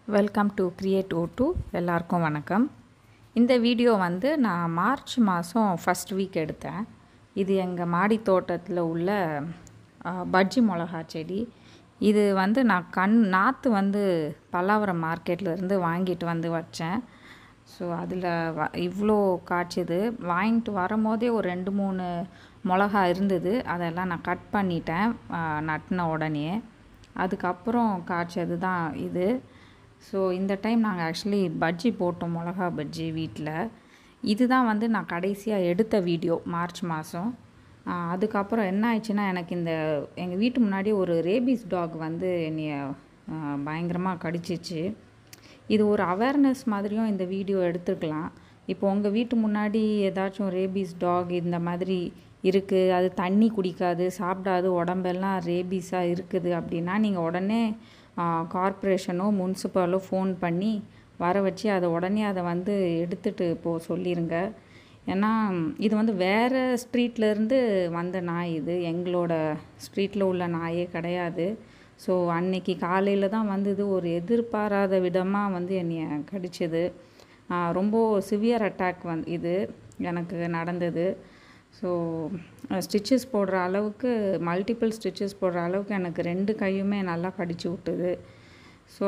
welcome to create O two எல்லாருக்கும் வணக்கம் இந்த வீடியோ வந்து நான் மார்ச் மாதம் ஃபஸ்ட் வீக் எடுத்தேன் இது எங்கள் மாடி தோட்டத்தில் உள்ள ஆ, பஜ்ஜி மிளகா செடி இது வந்து நான் கண் நாற்று வந்து பல்லாவரம் மார்க்கெட்ல இருந்து வாங்கிட்டு வந்து வச்சேன் ஸோ அதில் வ இவ்வளோ காய்ச்சிது வாங்கிட்டு வரும்போதே ஒரு ரெண்டு மூணு மிளகா இருந்தது அதெல்லாம் நான் கட் பண்ணிட்டேன் ஆ, நட்டின உடனே அதுக்கப்புறம் காய்ச்சது தான் இது ஸோ இந்த டைம் நாங்கள் ஆக்சுவலி பஜ்ஜி போட்டோம் மிளகா பஜ்ஜி வீட்டில் இதுதான் வந்து நான் கடைசியாக எடுத்த வீடியோ மார்ச் மாதம் அதுக்கப்புறம் என்ன ஆயிடுச்சுன்னா எனக்கு இந்த எங்கள் வீட்டு முன்னாடி ஒரு ரேபீஸ் டாக் வந்து என்னைய பயங்கரமாக கடிச்சிச்சு இது ஒரு அவேர்னஸ் மாதிரியும் இந்த வீடியோ எடுத்துக்கலாம் இப்போ உங்கள் வீட்டு முன்னாடி ஏதாச்சும் ரேபீஸ் டாக் இந்த மாதிரி இருக்குது அது தண்ணி குடிக்காது சாப்பிடாது உடம்பெல்லாம் ரேபீஸாக இருக்குது அப்படின்னா நீங்கள் உடனே கார்ப்பரேஷனோ முனிசிபாலோ ஃபோன் பண்ணி வர வச்சு அதை உடனே அதை வந்து எடுத்துகிட்டு போ சொல்லிடுங்க ஏன்னா இது வந்து வேறு ஸ்ட்ரீட்லேருந்து வந்த நாய் இது எங்களோட ஸ்ட்ரீட்டில் உள்ள நாயே கிடையாது ஸோ அன்னைக்கு காலையில் தான் வந்தது ஒரு எதிர்பாராத விதமாக வந்து என்னைய கடிச்சது ஆஹ் ரொம்ப சிவியர் அட்டாக் வந் இது எனக்கு நடந்தது ஸோ ஸ்டிச்சஸ் போடுற அளவுக்கு மல்டிபிள் ஸ்டிச்சஸ் போடுற அளவுக்கு எனக்கு ரெண்டு கையுமே நல்லா கடிச்சு விட்டுது ஸோ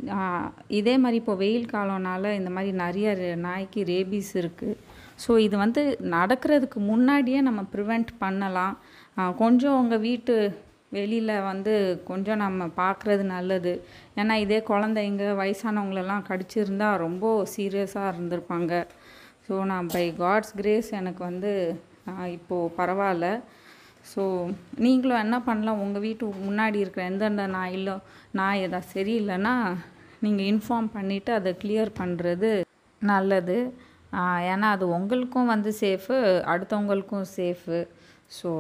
இதே மாதிரி இப்போ வெயில் காலம்னால இந்த மாதிரி நிறைய ரே- நாய்க்கு ரேபீஸ் இருக்குது ஸோ இது வந்து நடக்கிறதுக்கு முன்னாடியே நம்ம ப்ரிவெண்ட் பண்ணலாம் ஆஹ் கொஞ்சம் உங்கள் வீட்டு வெளியில் வந்து கொஞ்சம் நம்ம பார்க்குறது நல்லது ஏன்னா இதே குழந்தைங்க வயசானவங்களெல்லாம் கடிச்சிருந்தா ரொம்ப சீரியஸாக இருந்திருப்பாங்க ஸோ நான் பை காட்ஸ் கிரேஸ் எனக்கு வந்து ஆஹ் இப்போது பரவாயில்ல ஸோ நீங்களும் என்ன பண்ணலாம் உங்கள் வீட்டு முன்னாடி இருக்கிற எந்தெந்த நாயிலோ நாய் எதாவது சரியில்லைன்னா நீங்கள் இன்ஃபார்ம் பண்ணிவிட்டு அதை கிளியர் பண்ணுறது நல்லது ஆஹ் ஏன்னா அது உங்களுக்கும் வந்து சேஃபு அடுத்தவங்களுக்கும் சேஃபு ஸோ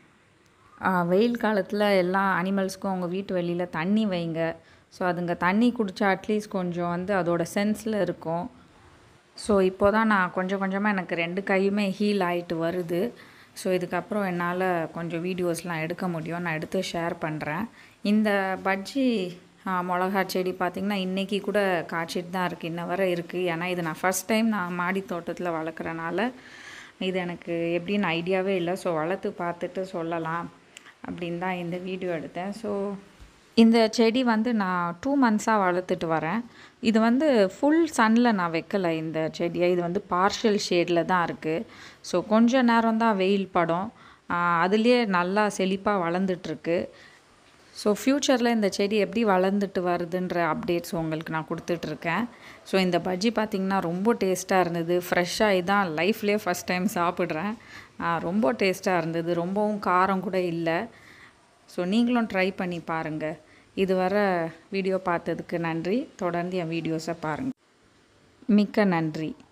வெயில் காலத்தில் எல்லா அனிமல்ஸ்க்கும் உங்கள் வீட்டு வெளியில் தண்ணி வைங்க ஸோ அதுங்க தண்ணி குடித்தா அட்லீஸ்ட் கொஞ்சம் வந்து அதோட சென்ஸில் இருக்கும் ஸோ இப்போ தான் நான் கொஞ்சம் கொஞ்சமாக எனக்கு ரெண்டு கையுமே ஹீல் ஆகிட்டு வருது ஸோ இதுக்கப்புறம் என்னால் கொஞ்சம் வீடியோஸ்லாம் எடுக்க முடியும் நான் எடுத்து ஷேர் பண்ணுறேன் இந்த பஜ்ஜி ஆ, மிளகா செடி பார்த்திங்கன்னா இன்றைக்கி கூட காய்ச்சிட்டு தான் இருக்குது இன்ன வரை இருக்குது ஏன்னா இது நான் ஃபஸ்ட் டைம் நான் மாடி தோட்டத்தில் வளர்க்குறனால இது எனக்கு எப்படின்னு ஐடியாவே இல்லை ஸோ வளர்த்து பார்த்துட்டு சொல்லலாம் அப்படின்னு தான் இந்த வீடியோ எடுத்தேன் ஸோ இந்த செடி வந்து நான் டூ மந்த்ஸாக வளர்த்துட்டு வரேன் இது வந்து ஃபுல் சன்னில் நான் வைக்கலை இந்த செடியை இது வந்து பார்ஷியல் ஷேடில் தான் இருக்குது ஸோ கொஞ்ச நேரம் தான் வெயில் படும் ஆஹ் அதுலேயே நல்லா செழிப்பாக வளர்ந்துட்டுருக்கு ஸோ ஃப்யூச்சரில் இந்த செடி எப்படி வளர்ந்துட்டு வருதுன்ற அப்டேட்ஸ் உங்களுக்கு நான் கொடுத்துட்ருக்கேன் ஸோ இந்த பஜ்ஜி பார்த்திங்கன்னா ரொம்ப டேஸ்ட்டாக இருந்தது ஃப்ரெஷ்ஷாக இதான் லைஃப்லேயே ஃபஸ்ட் டைம் சாப்பிட்றேன் ஆஹ் ரொம்ப டேஸ்ட்டாக இருந்தது ரொம்பவும் காரம் கூட இல்லை ஸோ நீங்களும் ட்ரை பண்ணி பாருங்கள் இதுவரை வீடியோ பார்த்ததுக்கு நன்றி தொடர்ந்து என் வீடியோஸை பாருங்கள் மிக்க நன்றி